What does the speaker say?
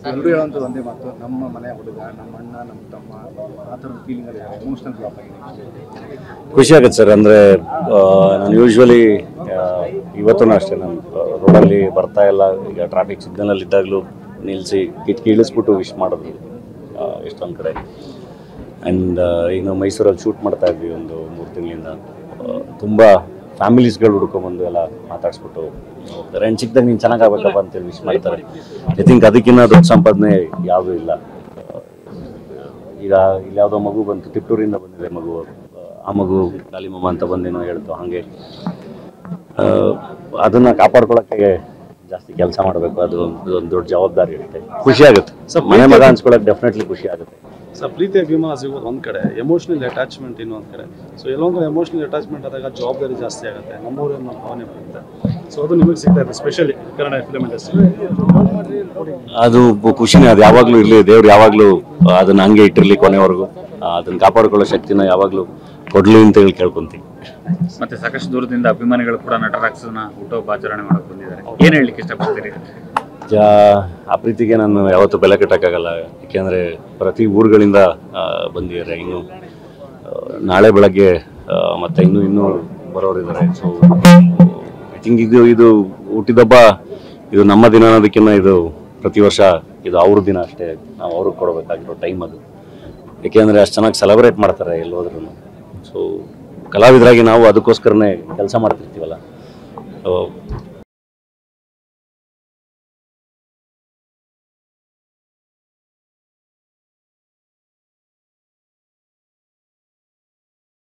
ಎಲ್ಲರೂ ಹೇಳುವಂಥದ್ದು ಒಂದೇ ಮಾತು ನಮ್ಮ ಮನೆ ಹುಡುಗ ನಮ್ಮ ಅಣ್ಣ ನಮ್ಮ ತಮ್ಮ ಆ ಥರದ ಫೀಲಿಂಗ್ ಅಲ್ಲಿ ಎಮೋಷನಲ್ ಫ್ಲಾಪ್ ಆಗಿದೆ ಖುಷಿ ಆಗುತ್ತೆ ಸರ್ ಅಂದರೆ ನಾನು ಯೂಶ್ವಲಿ ಇವತ್ತೂ ಅಷ್ಟೇ ನಾನು ರೋಡಲ್ಲಿ ಬರ್ತಾ ಇಲ್ಲ ಈಗ ಟ್ರಾಫಿಕ್ ಸಿಗ್ನಲಲ್ಲಿ ಇದ್ದಾಗಲೂ ನಿಲ್ಲಿಸಿ ಕಿಟಕಿ ಇಳಿಸ್ಬಿಟ್ಟು ವಿಶ್ ಮಾಡಿದ್ರು ಆ, ಎಷ್ಟೊಂದು ಕಡೆ ಆ್ಯಂಡ್ ಈಗ ನಾವು ಮೈಸೂರಲ್ಲಿ ಶೂಟ್ ಮಾಡ್ತಾ ಇದ್ವಿ ಒಂದು ಮೂರು ತಿಂಗಳಿಂದ ತುಂಬ ಫ್ಯಾಮಿಲೀಸ್ಗಳು ಹುಡ್ಕೊಂಬಂದು ಎಲ್ಲ ಮಾತಾಡಿಸ್ಬಿಟ್ಟು ಹೋಗ್ತಾರೆ ಆ್ಯಂಡ್ ಚಿಕ್ಕದಾಗ ನೀನು ಚೆನ್ನಾಗಾಗಬೇಕಪ್ಪ ಅಂತೇಳಿ ವಿಶ್ ಮಾಡ್ತಾರೆ ಐ ಥಿಂಕ್ ಅದಕ್ಕಿಂತ ದೊಡ್ಡ ಸಂಪಾದನೆ ಯಾವುದೂ ಇಲ್ಲ ಈಗ ಇಲ್ಲಿ ಯಾವುದೋ ಮಗು ಬಂತು ತಿಪ್ಟೂರಿಂದ ಬಂದಿದೆ ಮಗು ಆ ಮಗು ಗಾಲಿಮಮ್ಮ ಅಂತ ಬಂದೇನೋ ಹೇಳ್ತು ಹಾಗೆ ಆ, ಅದನ್ನ ಕಾಪಾಡ್ಕೊಳಕ್ಕೆ ಜಾಸ್ತಿ ಕೆಲಸ ಮಾಡಬೇಕು ಅದು ಒಂದು ಒಂದು ದೊಡ್ಡ ಜವಾಬ್ದಾರಿ ಇರುತ್ತೆ ಖುಷಿ ಆಗುತ್ತೆ ಮನೆ ಮಗ ಅನ್ಸ್ಕೊಳಕ್ ಡೆಫಿನೆಟ್ಲಿ ಖುಷಿ ಆಗುತ್ತೆ ಸೊ ಪ್ರೀತಿ ಅಭಿಮಾನ ಸಿಗೋದು ಒಂದು ಕಡೆ ಎಮೋಷನಲ್ ಅಟ್ಯಾಚ್ಮೆಂಟ್ ಇನ್ನೊಂದು ಕಡೆ ಸೊ ಎಲ್ಲೊಂದು ಕಡೆ ಎಮೋಷನಲ್ ಅಟ್ಯಾಚ್ಮೆಂಟ್ ಆದಾಗ ಜವಾಬ್ದಾರಿ ಜಾಸ್ತಿ ಆಗುತ್ತೆ ನಮ್ಮೂರು ಅನ್ನೋ ಭಾವನೆ ಬರುತ್ತೆ ಸೊ ಅದು ನಿಮಗೆ ಸಿಗ್ತಾ ಇದೆ ಸ್ಪೆಷಲಿ ಕನ್ನಡ ಫಿಲ್ಮ್ ಇಂಡಸ್ಟ್ರಿ ಅದು ಬ- ಖುಷಿನೇ ಅದು ಯಾವಾಗಲೂ ಇರಲಿ ದೇವ್ರು ಯಾವಾಗಲೂ ಅದನ್ನ ಹಂಗೆ ಇಟ್ಟಿರಲಿ ಕೊನೆವರೆಗೂ ಆ, ಅದನ್ನ ಕಾಪಾಡ್ಕೊಳ್ಳೋ ಶಕ್ತಿನ ಯಾವಾಗಲೂ ಕೊಡ್ಲಿ ಅಂತ ಹೇಳಿ ಕೇಳ್ಕೊಂತೀನಿ ಮತ್ತೆ ಸಾಕಷ್ಟು ದೂರದಿಂದ ಅಭಿಮಾನಿಗಳು ಕೂಡ ನಟರಾಕ್ಷಸನ ಹುಟ್ಟುಹಬ್ಬ ಆಚರಣೆ ಮಾಡಕ್ ಬಂದಿದ್ದಾರೆ ಏನ್ ಹೇಳಲಿಕ್ಕೆ ಇಷ್ಟಪಡ್ತೀರಿ ಜಾ- ಆ ಪ್ರೀತಿಗೆ ನಾನು ಯಾವತ್ತೂ ಬೆಲೆ ಕಟ್ಟಕ್ಕಾಗಲ್ಲ ಯಾಕೆಂದರೆ ಪ್ರತಿ ಊರುಗಳಿಂದ ಆ, ಬಂದಿದ್ದಾರೆ ಇನ್ನು ಆ, ನಾಳೆ ಬೆಳಗ್ಗೆ ಆ, ಮತ್ತೆ ಇನ್ನೂ ಇನ್ನೂ ಬರೋರಿದ್ದಾರೆ ಸೊ ಐ ಥಿಂಕ್ ಇದು ಇದು ಹುಟ್ಟಿದಬ್ಬ ಇದು ನಮ್ಮ ದಿನ ಅನ್ನೋದಕ್ಕಿಂತ ಇದು ಪ್ರತಿ ವರ್ಷ ಇದು ಅವ್ರ ದಿನ ಅಷ್ಟೇ ನಾವು ಅವ್ರಿಗೆ ಕೊಡಬೇಕಾಗಿರೋ ಟೈಮ್ ಅದು ಏಕೆಂದರೆ ಅಷ್ಟು ಚೆನ್ನಾಗಿ ಸೆಲೆಬ್ರೇಟ್ ಮಾಡ್ತಾರೆ ಎಲ್ಲೋದ್ರೂ ಸೊ ಕಲಾವಿದರಾಗಿ ನಾವು ಅದಕ್ಕೋಸ್ಕರನೇ ಕೆಲಸ ಮಾಡ್ತಿರ್ತೀವಲ್ಲ ಸೊ